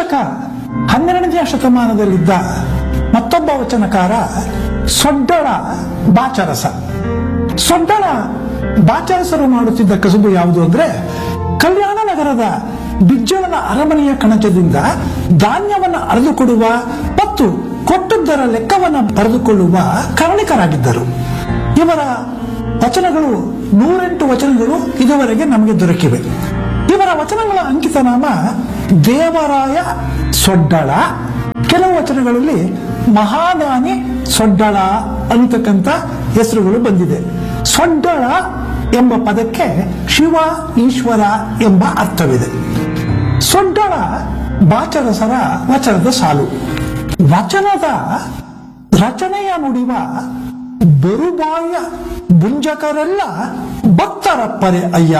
ಶಕ ಹನ್ನೆರಡನೆಯ ಶತಮಾನದಲ್ಲಿದ್ದ ಮತ್ತೊಬ್ಬ ವಚನಕಾರ ಸೊಡ್ಡಳ ಬಾಚರಸ ಸೊಡ್ಡಳ ಬಾಚರಸರು ಮಾಡುತ್ತಿದ್ದ ಕಸುಬು ಯಾವುದು ಅಂದ್ರೆ ಕಲ್ಯಾಣ ನಗರದ ಬಿಜ್ಜಳನ ಅರಮನೆಯ ಕಣಜದಿಂದ ಧಾನ್ಯವನ್ನು ಅರೆದುಕೊಡುವ ಮತ್ತು ಕೊಟ್ಟದ್ದರ ಲೆಕ್ಕವನ್ನು ಬರೆದುಕೊಳ್ಳುವ ಕಾರಣಿಕರಾಗಿದ್ದರು ಇವರ ವಚನಗಳು ನೂರೆಂಟು ವಚನಗಳು ಇದುವರೆಗೆ ನಮಗೆ ದೊರಕಿವೆ ಇವರ ವಚನಗಳ ಅಂಕಿತ ನಾಮ ದೇವರಾಯ ಸೊಡ್ಡಳ ಕೆಲವು ವಚನಗಳಲ್ಲಿ ಮಹಾದಾನಿ ಸೊಡ್ಡಳ ಅನ್ನತಕ್ಕಂಥ ಹೆಸರುಗಳು ಬಂದಿದೆ ಸೊಡ್ಡಳ ಎಂಬ ಪದಕ್ಕೆ ಶಿವ ಈಶ್ವರ ಎಂಬ ಅರ್ಥವಿದೆ ಸೊಡ್ಡಳ ಬಾಚರಸರ ವಚನದ ಸಾಲು ವಚನದ ರಚನೆಯ ನುಡಿವ ಬರುಬಾಯ ಬುಂಜಕರೆಲ್ಲ ಭಕ್ತರಪ್ಪರೆ ಅಯ್ಯ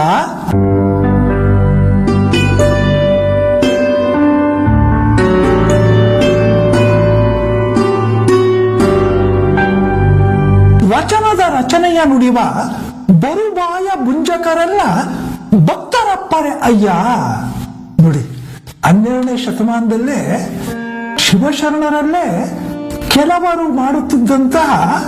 ವಚನದ ರಚನೆಯ ನುಡಿವ ಬರುಬಾಯ ಬುಂಜಕರೆಲ್ಲ ಭಕ್ತರಪ್ಪರೆ ಅಯ್ಯ ನೋಡಿ ಹನ್ನೆರಡನೇ ಶತಮಾನದಲ್ಲೇ ಶಿವಶರಣರಲ್ಲೇ ಕೆಲವರು ಮಾಡುತ್ತಿದ್ದಂತಹ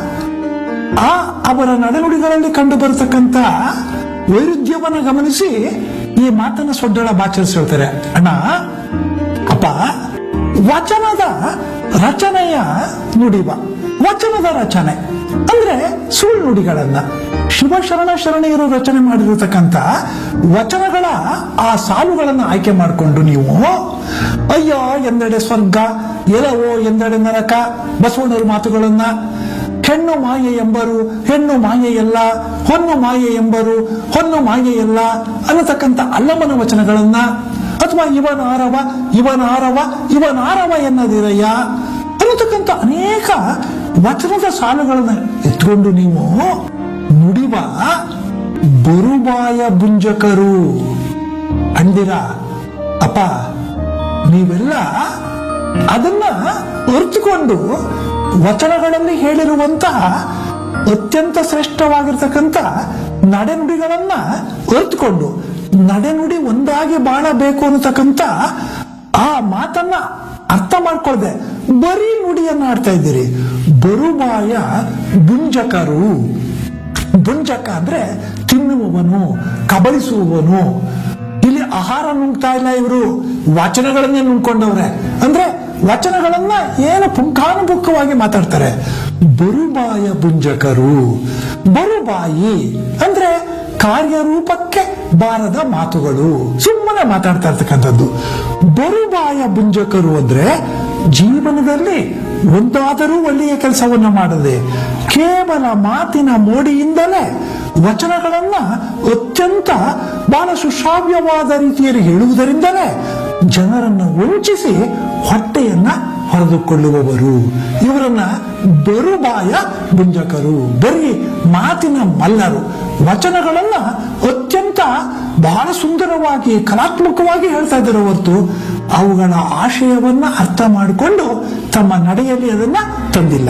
ಆ ಅವರ ನಡೆನುಡಿಗಳಲ್ಲಿ ಕಂಡು ಬರತಕ್ಕಂತ ವೈರುಧ್ಯವನ್ನ ಗಮನಿಸಿ ಈ ಮಾತನ್ನ ಸೊಡ್ಡಳ ಬಾಚರಿಸಿ ಹೇಳ್ತಾರೆ ಅಣ್ಣ ಅಪ್ಪ ವಚನದ ರಚನೆಯ ನುಡಿವ ವಚನದ ರಚನೆ ಅಂದ್ರೆ ಸುಳ್ಳು ನುಡಿಗಳನ್ನ ಶಿವಶರಣ ಶರಣೆಯರು ರಚನೆ ಮಾಡಿರತಕ್ಕಂತ ವಚನಗಳ ಆ ಸಾಲುಗಳನ್ನ ಆಯ್ಕೆ ಮಾಡಿಕೊಂಡು ನೀವು ಅಯ್ಯೋ ಎಂದೆಡೆ ಸ್ವರ್ಗ ಎಲವೋ ಎಂದೆಡೆ ನರಕ ಬಸವಣ್ಣರ ಮಾತುಗಳನ್ನ ಹೆಣ್ಣು ಮಾಯೆ ಎಂಬರು ಹೆಣ್ಣು ಮಾಯೆಯಲ್ಲ ಹೊನ್ನು ಮಾಯೆ ಎಂಬರು ಹೊನ್ನು ಮಾಯೆಯಲ್ಲ ಅನ್ನತಕ್ಕಂಥ ಅಲ್ಲಮನ ವಚನಗಳನ್ನ ಅಥವಾ ಇವನ ಆರವ ಇವನ ಆರವ ಇವನ ಆರವ ಎನ್ನದಿರಯ್ಯ ಅನ್ನತಕ್ಕಂಥ ಅನೇಕ ವಚನದ ಸಾಲುಗಳನ್ನ ಎತ್ಕೊಂಡು ನೀವು ನುಡಿವ ಬರುಬಾಯ ಬುಂಜಕರು ಅಂದಿರ ಅಪ್ಪ ನೀವೆಲ್ಲ ಅದನ್ನ ಅರ್ಥಕೊಂಡು ವಚನಗಳಲ್ಲಿ ಹೇಳಿರುವಂತಹ ಅತ್ಯಂತ ಶ್ರೇಷ್ಠವಾಗಿರ್ತಕ್ಕಂಥ ನಡೆನುಡಿಗಳನ್ನ ಅರ್ಥಕೊಂಡು ನಡೆನುಡಿ ಒಂದಾಗಿ ಬಾಳಬೇಕು ಅನ್ನತಕ್ಕಂಥ ಆ ಮಾತನ್ನ ಅರ್ಥ ಮಾಡ್ಕೊಳ್ದೆ ಬರೀ ನುಡಿಯನ್ನ ಆಡ್ತಾ ಇದ್ದೀರಿ ಬರುಬಾಯ ಬುಂಜಕರು ಬುಂಜಕ ಅಂದ್ರೆ ತಿನ್ನುವವನು ಕಬಳಿಸುವವನು ಇಲ್ಲಿ ಆಹಾರ ನುಂಗ್ತಾ ಇಲ್ಲ ಇವರು ವಚನಗಳನ್ನೇ ನುಂಗ್ಕೊಂಡವ್ರೆ ಅಂದ್ರೆ ವಚನಗಳನ್ನ ಏನು ಪುಂಖಾನುಪುಂಖವಾಗಿ ಮಾತಾಡ್ತಾರೆ ಬರುಬಾಯ ಬುಂಜಕರು ಬರುಬಾಯಿ ಅಂದ್ರೆ ಕಾರ್ಯರೂಪಕ್ಕೆ ಬಾರದ ಮಾತುಗಳು ಸುಮ್ಮನೆ ಮಾತಾಡ್ತಾ ಇರ್ತಕ್ಕಂಥದ್ದು ಬರುಬಾಯ ಬುಂಜಕರು ಅಂದ್ರೆ ಜೀವನದಲ್ಲಿ ಒಂದಾದರೂ ಒಳ್ಳೆಯ ಕೆಲಸವನ್ನ ಮಾಡದೆ ಕೇವಲ ಮಾತಿನ ಮೋಡಿಯಿಂದಲೇ ವಚನಗಳನ್ನ ಅತ್ಯಂತ ಬಹಳ ಸುಶ್ರಾವ್ಯವಾದ ರೀತಿಯಲ್ಲಿ ಹೇಳುವುದರಿಂದಲೇ ಜನರನ್ನು ವಂಚಿಸಿ ಹೊಟ್ಟೆಯನ್ನ ಹೊರೆದುಕೊಳ್ಳುವವರು ಇವರನ್ನ ಬರುಬಾಯ ಬುಂಜಕರು ಬರೀ ಮಾತಿನ ಮಲ್ಲರು ವಚನಗಳನ್ನ ಅತ್ಯಂತ ಬಹಳ ಸುಂದರವಾಗಿ ಕಲಾತ್ಮಕವಾಗಿ ಹೇಳ್ತಾ ಇದ್ದಾರೆ ಹೊರತು ಅವುಗಳ ಆಶಯವನ್ನ ಅರ್ಥ ಮಾಡಿಕೊಂಡು ತಮ್ಮ ನಡೆಯಲ್ಲಿ ಅದನ್ನ ತಂದಿಲ್ಲ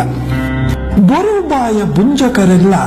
ಬರುಬಾಯ ಬುಂಜಕರೆಲ್ಲ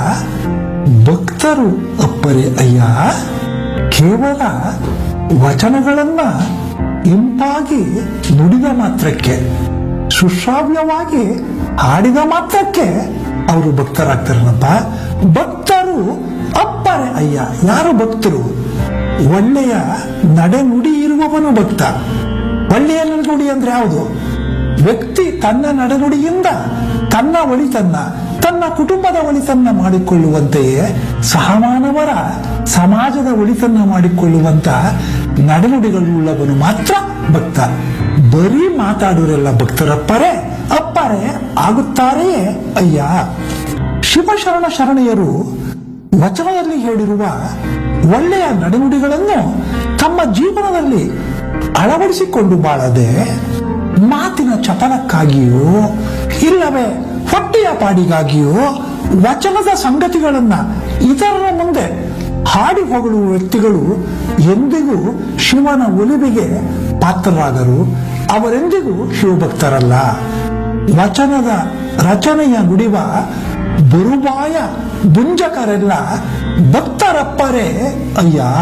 ಭಕ್ತರು ಅಪ್ಪರೆ ಅಯ್ಯ ಕೇವಲ ವಚನಗಳನ್ನ ಇಂಪಾಗಿ ನುಡಿದ ಮಾತ್ರಕ್ಕೆ ಸುಶ್ರಾವ್ಯವಾಗಿ ಹಾಡಿದ ಮಾತ್ರಕ್ಕೆ ಅವರು ಭಕ್ತರಾಗ್ತಾರನಪ್ಪ ಭಕ್ತರು ಅಪ್ಪರೆ ಅಯ್ಯ ಯಾರು ಭಕ್ತರು ಒಳ್ಳೆಯ ನಡೆ ನುಡಿ ಇರುವವನು ಭಕ್ತ ಒಳ್ಳೆಯ ನುಡಿ ಅಂದ್ರೆ ಯಾವುದು ವ್ಯಕ್ತಿ ತನ್ನ ನಡೆನುಡಿಯಿಂದ ತನ್ನ ಒಳಿತನ್ನ ತನ್ನ ಕುಟುಂಬದ ಒಳಿತನ್ನ ಮಾಡಿಕೊಳ್ಳುವಂತೆಯೇ ಸಹಮಾನವರ ಸಮಾಜದ ಒಳಿತನ್ನ ಮಾಡಿಕೊಳ್ಳುವಂತ ನಡೆನುಡಿಗಳುಳ್ಳವನು ಮಾತ್ರ ಭಕ್ತ ಬರೀ ಮಾತಾಡೋರೆಲ್ಲ ಭಕ್ತರಪ್ಪರೇ ಅಪ್ಪರೇ ಆಗುತ್ತಾರೆಯೇ ಅಯ್ಯ ಶಿವಶರಣ ಶರಣೆಯರು ವಚನದಲ್ಲಿ ಹೇಳಿರುವ ಒಳ್ಳೆಯ ನಡೆನುಡಿಗಳನ್ನು ತಮ್ಮ ಜೀವನದಲ್ಲಿ ಅಳವಡಿಸಿಕೊಂಡು ಬಾಳದೆ ಮಾತಿನ ಚಪಲಕ್ಕಾಗಿಯೋ ಇಲ್ಲವೇ ಹೊಟ್ಟೆಯ ಪಾಡಿಗಾಗಿಯೋ ವಚನದ ಸಂಗತಿಗಳನ್ನ ಇತರರ ಮುಂದೆ ಹಾಡಿ ಹೊಗಳುವ ವ್ಯಕ್ತಿಗಳು ಎಂದಿಗೂ ಶಿವನ ಒಲಿವಿಗೆ ಪಾತ್ರರಾಗರು ಅವರೆಂದಿಗೂ ಶಿವಭಕ್ತರಲ್ಲ ವಚನದ ರಚನೆಯ ನುಡಿವ ಬರುಬಾಯ ಬುಂಜಕರೆಲ್ಲ ಭಕ್ತರಪ್ಪರೇ ಅಯ್ಯ